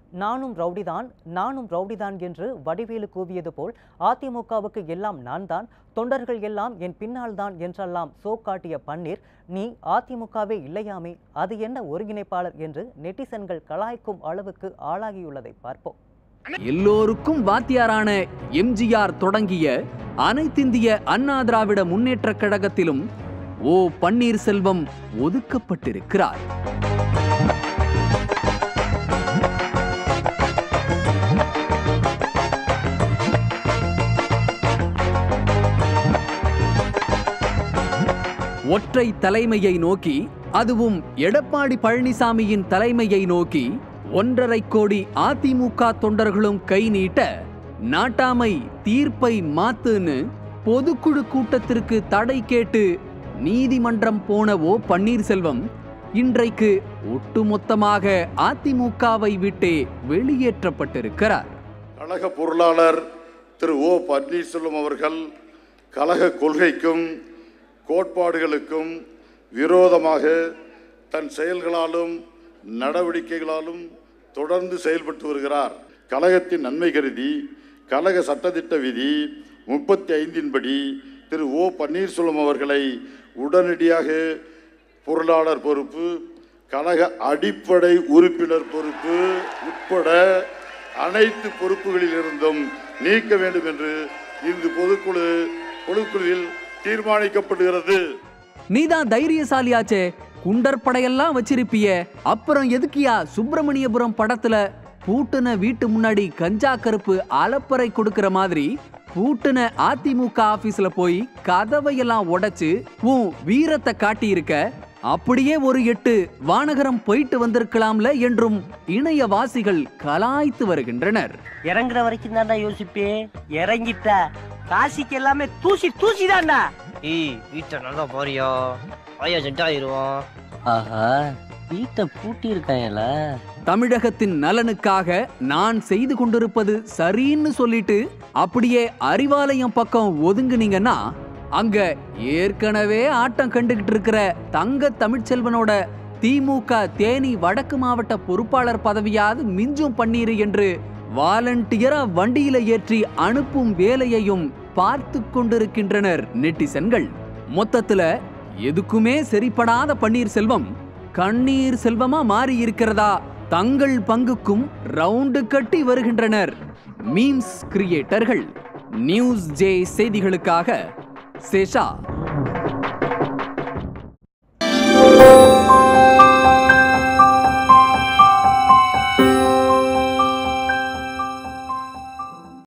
நானும் ரவுடிதான் நானும் ரவுடிதான் என்று வடிவேலு கூவியது போல் அதிமுகவுக்கு எல்லாம் நான் தான் தொண்டர்கள் எல்லாம் என் பின்னால் தான் என்றெல்லாம் சோ காட்டிய பன்னீர் நீ அதிமுகவே இல்லையாமே அது என்ன ஒருங்கிணைப்பாளர் என்று நெட்டிசன்கள் கலாய்க்கும் அளவுக்கு ஆளாகியுள்ளதை பார்ப்போம் எல்லோருக்கும் வாத்தியாரான எம்ஜிஆர் தொடங்கிய அனைத்திந்திய அண்ணா திராவிட முன்னேற்றக் கழகத்திலும் ஓ பன்னீர்செல்வம் ஒதுக்கப்பட்டிருக்கிறார் ஒற்றை தலைமையை நோக்கி அதுவும் எடப்பாடி பழனிசாமியின் தலைமையை நோக்கி ஒன்றரை கோடி அதிமுக தொண்டர்களும் கை நீட்ட நாட்டாமை தீர்ப்பை மாத்துன்னு பொதுக்குழு கூட்டத்திற்கு தடை கேட்டு நீதிமன்றம் போன ஓ பன்னீர்செல்வம் இன்றைக்கு ஒட்டுமொத்தமாக அதிமுகவை விட்டே வெளியேற்றப்பட்டிருக்கிறார் கழக பொருளாளர் திரு ஓ பன்னீர்செல்வம் அவர்கள் கழக கொள்கைக்கும் கோட்பாடுகளுக்கும் விரோதமாக தன் செயல்களாலும் நடவடிக்கைகளாலும் தொடர்ந்து செயல்பட்டு வருகிறார் கழகத்தின் நன்மை கருதி கழக சட்டத்திட்ட விதி முப்பத்தி ஐந்தின் படி திரு ஓ பன்னீர்செல்வம் அவர்களை உடனடியாக பொருளாளர் பொறுப்பு கழக அடிப்படை உறுப்பினர் பொறுப்பு உட்பட அனைத்து பொறுப்புகளில் இருந்தும் நீக்க வேண்டும் என்று இந்த பொதுக்குழு பொதுக்குழுவில் தீர்மானிக்கப்படுகிறது நீதான் தைரியசாலியாச்சே குண்டர் படையெல்லாம் வச்சிருப்பிய அப்புறம் எதுக்கியா சுப்பிரமணியபுரம் படத்துல பூட்டுன வீட்டு முன்னாடி கஞ்சா கருப்பு அலப்பறை கொடுக்கிற மாதிரி பூட்டுன அதிமுக ஆபீஸ்ல போய் கதவையெல்லாம் உடைச்சு உன் வீரத்தை காட்டியிருக்க அப்படியே ஒரு எட்டு வானகரம் போயிட்டு வந்திருக்கலாம்ல என்றும் இணையவாசிகள் கலாய்த்து வருகின்றனர் இறங்குற வரைக்கும் தான்டா யோசிப்பேன் இறங்கிட்டா காசிக்கு எல்லாமே தூசி தூசி தான்டா ஏய் வீட்டை நல்லா போறியா ஐயா ஜென்ட் ஆயிருவோம் ஆஹா வீட்டை பூட்டி இருக்காங்கல்ல தமிழகத்தின் நலனுக்காக நான் செய்து கொண்டிருப்பது சரின்னு சொல்லிட்டு அப்படியே அறிவாலயம் பக்கம் ஒதுங்குனீங்கன்னா அங்க ஏற்கனவே ஆட்டம் கண்டுகிட்டு இருக்கிற தங்க தமிழ்ச்செல்வனோட திமுக தேனி வடக்கு மாவட்ட பொறுப்பாளர் பதவியாவது மிஞ்சும் பன்னீரு என்று வாலண்டியரா வண்டியில ஏற்றி அனுப்பும் வேலையையும் பார்த்து கொண்டிருக்கின்றனர் நெட்டிசன்கள் மொத்தத்துல எதுக்குமே சரிப்படாத பன்னீர்செல்வம் கண்ணீர் செல்வமா மாறி இருக்கிறதா தங்கள் பங்குக்கும் ரவுண்டு கட்டி வருகின்றனர் மீம்ஸ் கிரியேட்டர்கள் நியூஸ் ஜே செய்திகளுக்காக சேஷா